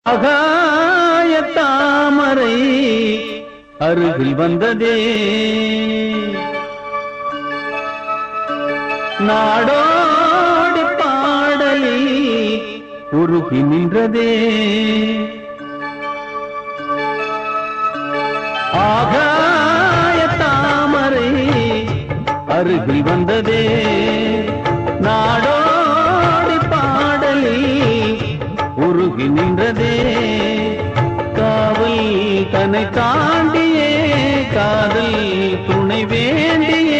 ஆகாய தாமரை அருகில் வந்ததே நாடோடி பாடலி உருகி நின்றதே ஆகாய தாமரை அருகில் வந்ததே நாடோடி பாடலி உருகி நின்றதே காவல் தன்னை தாண்டியே காதல் துணை வேண்டியே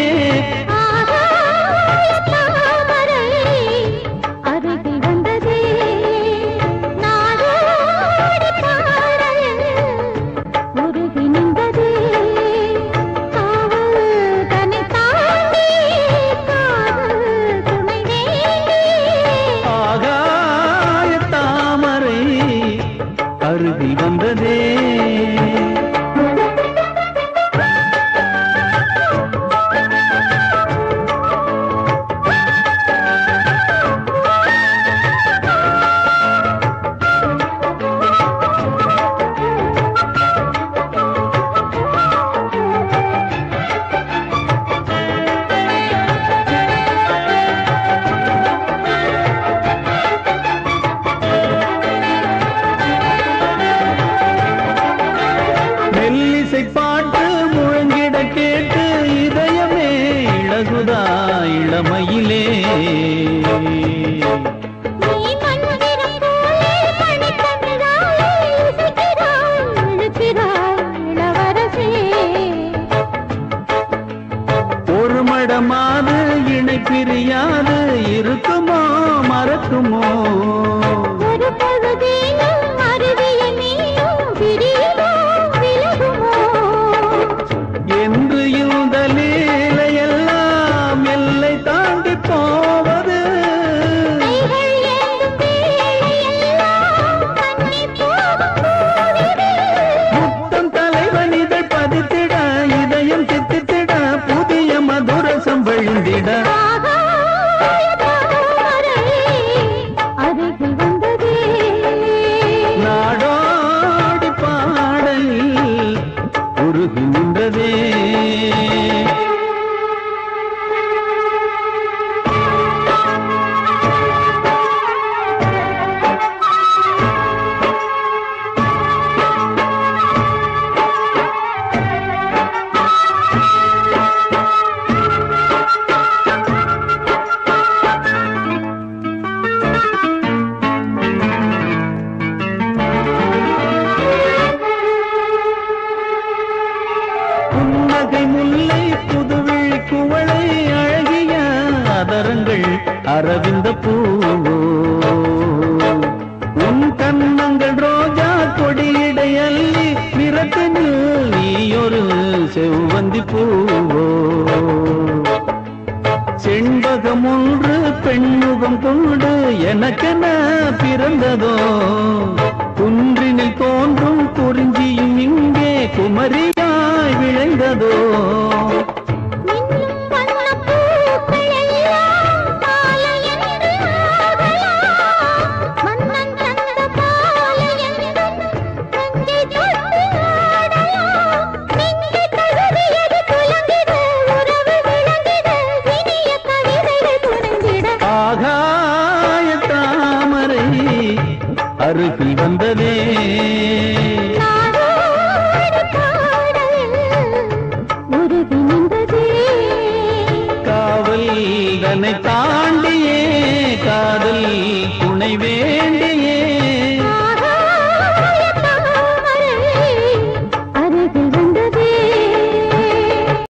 ஆகாய தாமரை அருகில் வந்ததே நாடோடி பாடல் உருகி நின்றதே காவல் தன்னை தாண்டி காதல் துணை வேண்டி ஆகாய தாமரை அருகில் வந்ததே மெல்லிசை பாட்டு முழங்கிட கேட்டு இதயமே இழகுதா இளமையிலே நீ மன்னிரம் போலே மணிக்கண்ணினாலே இசைக்கிறாய், இழுக்கிறாய் இளவரசே. ஒரு மடமாது இணை பிரியாது இருக்குமோ மறக்குமோ ஒரு பொழுதேனும் அருவிய நீயும் பிரியுமோ, விலகுமோ? என்று இந்த லீலையெல்லாம் எல்லை தாண்டி போவது கைகள் ஏந்தும் வேளையெல்லாம் கண்ணி போகும் போதிலே. முத்தம் தலைவன் இதழ் பதித்திட இதயம் சித்தித்திட புதிய மதுரசம் வழிந்திட ஆகாய தாமரை அருகில் வந்ததே நாடோடி பாடல் உருகி நின்றதே புன்னகை முல்லை புதுவிழி குவளை அழகிய அதரங்கள் அரவிந்த பூவோ உன் கன்னங்கள் ரோஜா கொடியிடை அள்ளி நிறத்தினில் நீயொரு செவ்வந்தி பூவோ செண்பகம் ஒன்று பெண்முகம் கொண்டு எனக்கென பிறந்ததோ குன்றினில் தோன்றும் குறிஞ்சியும் இங்கே குமரியாய் விளைந்ததோ மின்னும் வண்ணப் பூக்கள் எல்லாம் மாலையன்று ஆகலாம். மன்னன் தந்த பாலையெங்கும் நெஞ்சை தொட்டு ஆடலாம். நெஞ்சை தழுவியது குலங்கிட, உறவு விளங்கிட, இனிய கவிதைகள் துணிந்திட. ஆகாய தாமரை அருகில் வந்ததே